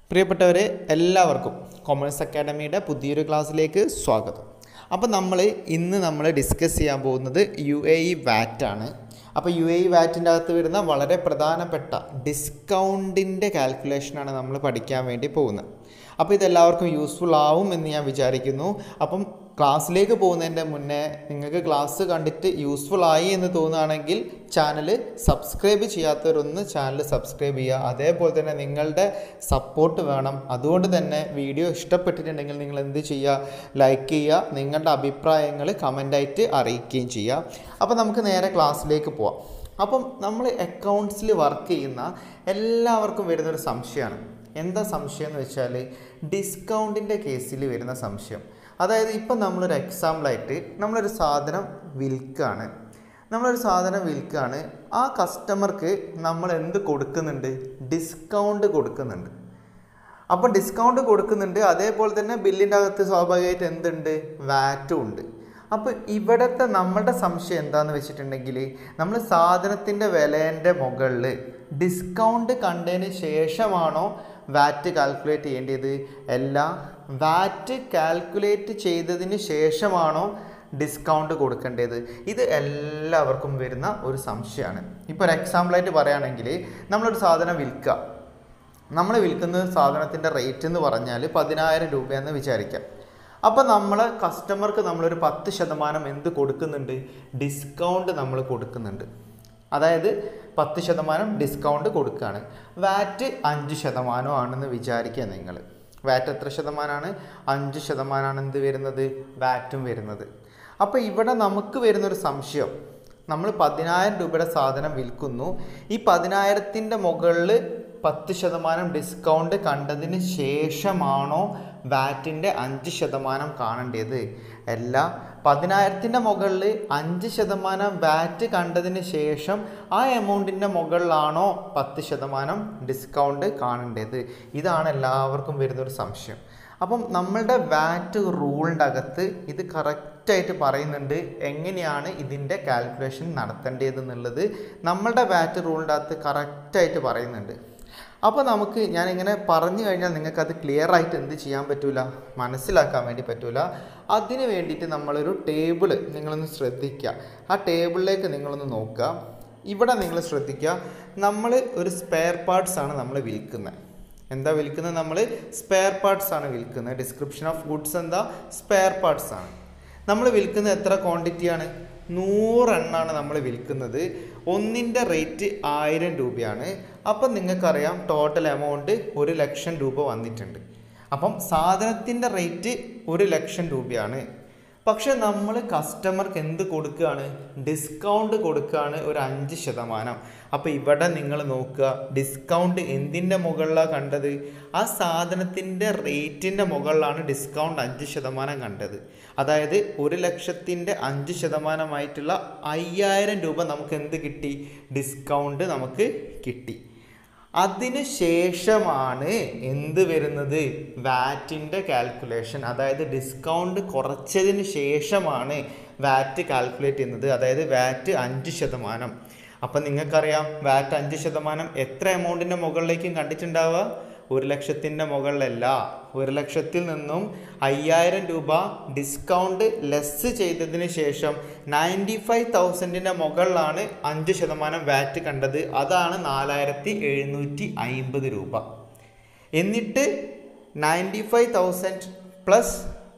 പ്രിയപ്പെട്ടവരെ എല്ലാവർക്കും കൊമേഴ്സ് അക്കാഡമിയുടെ പുതിയൊരു ക്ലാസ്സിലേക്ക് സ്വാഗതം അപ്പോൾ നമ്മൾ ഇന്ന് നമ്മൾ ഡിസ്കസ് ചെയ്യാൻ പോകുന്നത് യു എ ഇ വാറ്റ് ആണ് അപ്പോൾ യു എ ഇ വാറ്റിൻ്റെ അകത്ത് വരുന്ന വളരെ പ്രധാനപ്പെട്ട ഡിസ്കൗണ്ടിൻ്റെ കാൽക്കുലേഷനാണ് നമ്മൾ പഠിക്കാൻ വേണ്ടി പോകുന്നത് അപ്പോൾ ഇതെല്ലാവർക്കും യൂസ്ഫുൾ ആവും എന്ന് ഞാൻ വിചാരിക്കുന്നു അപ്പം ക്ലാസ്സിലേക്ക് പോകുന്നതിൻ്റെ മുന്നേ നിങ്ങൾക്ക് ക്ലാസ് കണ്ടിട്ട് യൂസ്ഫുൾ ആയി എന്ന് തോന്നുകയാണെങ്കിൽ ചാനൽ സബ്സ്ക്രൈബ് ചെയ്യാത്തവരൊന്ന് ചാനൽ സബ്സ്ക്രൈബ് ചെയ്യുക അതേപോലെ തന്നെ നിങ്ങളുടെ സപ്പോർട്ട് വേണം അതുകൊണ്ട് തന്നെ വീഡിയോ ഇഷ്ടപ്പെട്ടിട്ടുണ്ടെങ്കിൽ നിങ്ങൾ എന്ത് ചെയ്യുക ലൈക്ക് ചെയ്യുക നിങ്ങളുടെ അഭിപ്രായങ്ങൾ കമൻ്റായിട്ട് അറിയിക്കുകയും ചെയ്യുക അപ്പോൾ നമുക്ക് നേരെ ക്ലാസ്സിലേക്ക് പോവാം അപ്പം നമ്മൾ അക്കൗണ്ട്സിൽ വർക്ക് ചെയ്യുന്ന എല്ലാവർക്കും വരുന്നൊരു സംശയമാണ് എന്താ സംശയം എന്ന് വെച്ചാൽ ഡിസ്കൗണ്ടിൻ്റെ കേസിൽ വരുന്ന സംശയം അതായത് ഇപ്പം നമ്മളൊരു എക്സാമ്പിളായിട്ട് നമ്മളൊരു സാധനം വിൽക്കുകയാണ് നമ്മളൊരു സാധനം വിൽക്കുകയാണ് ആ കസ്റ്റമർക്ക് നമ്മൾ എന്ത് കൊടുക്കുന്നുണ്ട് ഡിസ്കൗണ്ട് കൊടുക്കുന്നുണ്ട് അപ്പോൾ ഡിസ്കൗണ്ട് കൊടുക്കുന്നുണ്ട് അതേപോലെ തന്നെ ബില്ലിൻ്റെ അകത്ത് സ്വാഭാവികമായിട്ട് എന്തുണ്ട് വാറ്റും ഉണ്ട് അപ്പോൾ ഇവിടുത്തെ നമ്മളുടെ സംശയം എന്താണെന്ന് വെച്ചിട്ടുണ്ടെങ്കിൽ നമ്മൾ സാധനത്തിൻ്റെ വിലേൻ്റെ മുകളിൽ ഡിസ്കൗണ്ട് കണ്ടതിന് ശേഷമാണോ വാറ്റ് കാൽക്കുലേറ്റ് ചെയ്യേണ്ടത് അല്ല വാറ്റ് കാൽക്കുലേറ്റ് ചെയ്തതിന് ശേഷമാണോ ഡിസ്കൗണ്ട് കൊടുക്കേണ്ടത് ഇത് എല്ലാവർക്കും വരുന്ന ഒരു സംശയമാണ് ഇപ്പോൾ ഒരു എക്സാമ്പിളായിട്ട് പറയുകയാണെങ്കിൽ നമ്മളൊരു സാധനം വിൽക്കുക നമ്മൾ വിൽക്കുന്ന സാധനത്തിൻ്റെ റേറ്റ് എന്ന് പറഞ്ഞാൽ പതിനായിരം രൂപയെന്ന് വിചാരിക്കാം അപ്പോൾ നമ്മൾ കസ്റ്റമർക്ക് നമ്മളൊരു പത്ത് ശതമാനം എന്ത് കൊടുക്കുന്നുണ്ട് ഡിസ്കൗണ്ട് നമ്മൾ കൊടുക്കുന്നുണ്ട് അതായത് പത്ത് ശതമാനം ഡിസ്കൗണ്ട് കൊടുക്കുകയാണ് വാറ്റ് അഞ്ച് ശതമാനമാണെന്ന് വിചാരിക്കുക നിങ്ങൾ വാറ്റ് എത്ര ശതമാനമാണ് അഞ്ച് ശതമാനമാണ് എന്ത് വരുന്നത് വാറ്റും വരുന്നത് അപ്പോൾ ഇവിടെ നമുക്ക് വരുന്നൊരു സംശയം നമ്മൾ പതിനായിരം രൂപയുടെ സാധനം വിൽക്കുന്നു ഈ പതിനായിരത്തിൻ്റെ മുകളിൽ പത്ത് ശതമാനം ഡിസ്കൗണ്ട് കണ്ടതിന് ശേഷമാണോ വാറ്റിൻ്റെ അഞ്ച് ശതമാനം കാണേണ്ടത് അല്ല പതിനായിരത്തിൻ്റെ മുകളിൽ അഞ്ച് ശതമാനം വാറ്റ് കണ്ടതിന് ശേഷം ആ എമൗണ്ടിൻ്റെ മുകളിലാണോ പത്ത് ശതമാനം ഡിസ്കൗണ്ട് കാണേണ്ടത് ഇതാണ് എല്ലാവർക്കും വരുന്നൊരു സംശയം അപ്പം നമ്മളുടെ വാറ്റ് റൂളിൻ്റെ അകത്ത് ഇത് കറക്റ്റായിട്ട് പറയുന്നുണ്ട് എങ്ങനെയാണ് ഇതിൻ്റെ കാൽക്കുലേഷൻ നടത്തേണ്ടതെന്നുള്ളത് നമ്മളുടെ വാറ്റ് റൂളിൻ്റെ അകത്ത് കറക്റ്റായിട്ട് പറയുന്നുണ്ട് അപ്പോൾ നമുക്ക് ഞാനിങ്ങനെ പറഞ്ഞു കഴിഞ്ഞാൽ നിങ്ങൾക്കത് ക്ലിയർ ആയിട്ട് എന്ത് ചെയ്യാൻ പറ്റൂല മനസ്സിലാക്കാൻ വേണ്ടി പറ്റൂല അതിന് വേണ്ടിയിട്ട് നമ്മളൊരു ടേബിൾ നിങ്ങളൊന്ന് ശ്രദ്ധിക്കുക ആ ടേബിളിലേക്ക് നിങ്ങളൊന്ന് നോക്കുക ഇവിടെ നിങ്ങൾ ശ്രദ്ധിക്കുക നമ്മൾ ഒരു സ്പെയർ പാർട്സ് ആണ് നമ്മൾ വിൽക്കുന്നത് എന്താ വിൽക്കുന്നത് നമ്മൾ സ്പെയർ പാർട്സ് ആണ് വിൽക്കുന്നത് ഡിസ്ക്രിപ്ഷൻ ഓഫ് ഗുഡ്സ് എന്താ സ്പെയർ പാർട്സ് ആണ് നമ്മൾ വിൽക്കുന്നത് എത്ര ക്വാണ്ടിറ്റിയാണ് നൂറെണ്ണാണ് നമ്മൾ വിൽക്കുന്നത് ഒന്നിൻ്റെ റേറ്റ് ആയിരം രൂപയാണ് അപ്പം നിങ്ങൾക്കറിയാം ടോട്ടൽ എമൗണ്ട് ഒരു ലക്ഷം രൂപ വന്നിട്ടുണ്ട് അപ്പം സാധനത്തിൻ്റെ റേറ്റ് ഒരു ലക്ഷം രൂപയാണ് പക്ഷെ നമ്മൾ കസ്റ്റമർക്ക് എന്ത് കൊടുക്കുകയാണ് ഡിസ്കൗണ്ട് കൊടുക്കുകയാണ് ഒരു അഞ്ച് ശതമാനം അപ്പോൾ ഇവിടെ നിങ്ങൾ നോക്കുക ഡിസ്കൗണ്ട് എന്തിൻ്റെ മുകളിലാണ് കണ്ടത് ആ സാധനത്തിൻ്റെ റേറ്റിൻ്റെ മുകളിലാണ് ഡിസ്കൗണ്ട് അഞ്ച് ശതമാനം കണ്ടത് അതായത് ഒരു ലക്ഷത്തിൻ്റെ അഞ്ച് ശതമാനമായിട്ടുള്ള അയ്യായിരം രൂപ നമുക്ക് എന്ത് കിട്ടി ഡിസ്കൗണ്ട് നമുക്ക് കിട്ടി അതിന് ശേഷമാണ് എന്ത് വരുന്നത് വാറ്റിൻ്റെ കാൽക്കുലേഷൻ അതായത് ഡിസ്കൗണ്ട് കുറച്ചതിന് ശേഷമാണ് വാറ്റ് കാൽക്കുലേറ്റ് ചെയ്യുന്നത് അതായത് വാറ്റ് അഞ്ച് ശതമാനം അപ്പം നിങ്ങൾക്കറിയാം വാറ്റ് അഞ്ച് ശതമാനം എത്ര എമൗണ്ടിൻ്റെ മുകളിലേക്കും കണ്ടിട്ടുണ്ടാവുക ഒരു ലക്ഷത്തിൻ്റെ മുകളിലല്ല ഒരു ലക്ഷത്തിൽ നിന്നും അയ്യായിരം രൂപ ഡിസ്കൗണ്ട് ലെസ് ചെയ്തതിന് ശേഷം നയൻറ്റി ഫൈവ് തൗസൻഡിൻ്റെ മുകളിലാണ് അഞ്ച് ശതമാനം വാറ്റ് കണ്ടത് അതാണ് നാലായിരത്തി എഴുന്നൂറ്റി അയിമ്പത് രൂപ എന്നിട്ട് ninety five thousand plus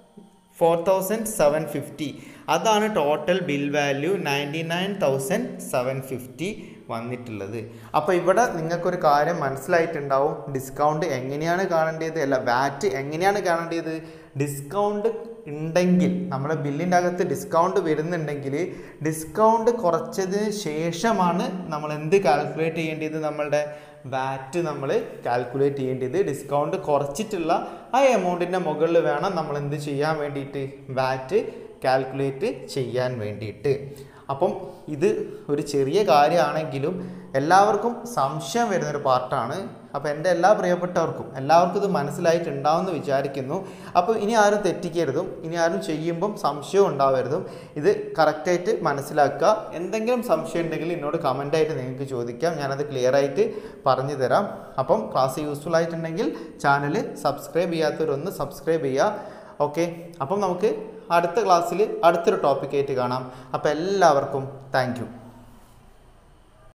four thousand seven fifty അതാണ് total bill value ninety nine thousand seven fifty വന്നിട്ടുള്ളത് അപ്പോൾ ഇവിടെ നിങ്ങൾക്കൊരു കാര്യം മനസ്സിലായിട്ടുണ്ടാവും ഡിസ്കൗണ്ട് എങ്ങനെയാണ് കാണേണ്ടത് അല്ല വാറ്റ് എങ്ങനെയാണ് കാണേണ്ടത് ഡിസ്കൗണ്ട് ഉണ്ടെങ്കിൽ നമ്മുടെ ബില്ലിൻ്റെ അകത്ത് ഡിസ്കൗണ്ട് വരുന്നുണ്ടെങ്കിൽ ഡിസ്കൗണ്ട് കുറച്ചതിന് ശേഷമാണ് നമ്മൾ എന്ത് കാൽക്കുലേറ്റ് ചെയ്യേണ്ടത് നമ്മളുടെ വാറ്റ് നമ്മൾ കാൽക്കുലേറ്റ് ചെയ്യേണ്ടത് ഡിസ്കൗണ്ട് കുറച്ചിട്ടുള്ള ആ എമൗണ്ടിൻ്റെ മുകളിൽ വേണം നമ്മൾ എന്ത് ചെയ്യാൻ വേണ്ടിയിട്ട് വാറ്റ് കാൽക്കുലേറ്റ് ചെയ്യാൻ വേണ്ടിയിട്ട് അപ്പം ഇത് ഒരു ചെറിയ കാര്യമാണെങ്കിലും എല്ലാവർക്കും സംശയം വരുന്നൊരു പാർട്ടാണ് അപ്പോൾ എൻ്റെ എല്ലാ പ്രിയപ്പെട്ടവർക്കും എല്ലാവർക്കും ഇത് മനസ്സിലായിട്ടുണ്ടാവുമെന്ന് വിചാരിക്കുന്നു അപ്പോൾ ഇനി ആരും തെറ്റിക്കരുതും ഇനി ആരും ചെയ്യുമ്പം സംശയം ഉണ്ടാവരുതും ഇത് കറക്റ്റായിട്ട് മനസ്സിലാക്കുക എന്തെങ്കിലും സംശയം ഉണ്ടെങ്കിൽ എന്നോട് കമൻ്റായിട്ട് നിങ്ങൾക്ക് ചോദിക്കാം ഞാനത് ക്ലിയർ ആയിട്ട് പറഞ്ഞു തരാം അപ്പം ക്ലാസ് യൂസ്ഫുൾ ആയിട്ടുണ്ടെങ്കിൽ ചാനൽ സബ്സ്ക്രൈബ് ചെയ്യാത്തവരൊന്ന് സബ്സ്ക്രൈബ് ചെയ്യുക ഓക്കെ അപ്പം നമുക്ക് അടുത്ത ക്ലാസ്സിൽ അടുത്തൊരു ടോപ്പിക്കായിട്ട് കാണാം അപ്പോൾ എല്ലാവർക്കും താങ്ക്